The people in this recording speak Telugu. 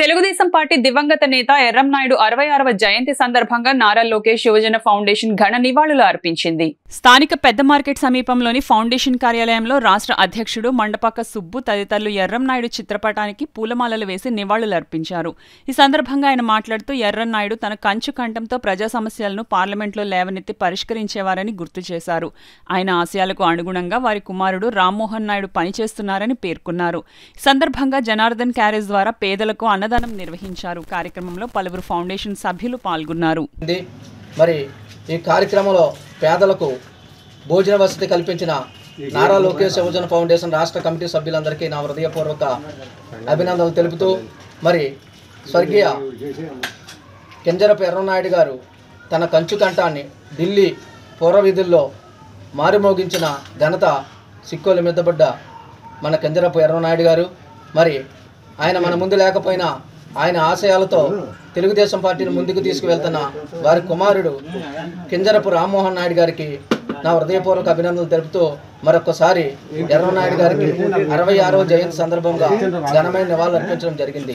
తెలుగుదేశం పార్టీ దివంగత నేత ఎర్రం నాయుడు అరవై ఆరవ జయంతి సందర్భంగా నారా లోకేష్ యువజన ఫౌండేషన్ ఘన నివాళులు అర్పించింది స్థానిక పెద్ద మార్కెట్ సమీపంలోని ఫౌండేషన్ కార్యాలయంలో రాష్ట్ర అధ్యక్షుడు మండపాక సుబ్బు తదితరులు ఎర్రం నాయుడు చిత్రపటానికి పూలమాలలు వేసి నివాళులు అర్పించారు ఈ సందర్భంగా ఆయన మాట్లాడుతూ ఎర్రం నాయుడు తన కంచు కంఠంతో ప్రజా సమస్యలను పార్లమెంట్లో లేవనెత్తి పరిష్కరించేవారని గుర్తు చేశారు ఆయన ఆశయాలకు అనుగుణంగా వారి కుమారుడు రామ్మోహన్ నాయుడు పనిచేస్తున్నారని పేర్కొన్నారు ఈ సందర్భంగా జనార్దన్ క్యారేజ్ ద్వారా పేదలకు అన్నదానం నిర్వహించారు కార్యక్రమంలో పలువురు ఫౌండేషన్ సభ్యులు పాల్గొన్నారు ఉంది మరి ఈ కార్యక్రమంలో పేదలకు భోజన వసతి కల్పించిన నారా లోకేష్ యువజన ఫౌండేషన్ రాష్ట్ర కమిటీ సభ్యులందరికీ నా హృదయపూర్వక అభినందనలు తెలుపుతూ మరి స్వర్గీయ కింజరపు ఎర్రనాయుడు గారు తన కంచు కంఠాన్ని ఢిల్లీ పూర్వవీధుల్లో మారుమోగించిన ఘనత సిక్కోలు మిద్దబడ్డ మన కింజరపు ఎర్రనాయుడు గారు మరి ఆయన మన ముందు లేకపోయినా ఆయన ఆశయాలతో తెలుగుదేశం పార్టీని ముందుకు తీసుకువెళ్తున్న వారి కుమారుడు కింజరపు రామ్మోహన్ నాయుడు గారికి నా హృదయపూర్వక అభినందనలు తెలుపుతూ మరొకసారి ఎర్రనాయుడు గారికి అరవై ఆరవ జయంతి సందర్భంగా ఘనమైన నివాళులు అర్పించడం జరిగింది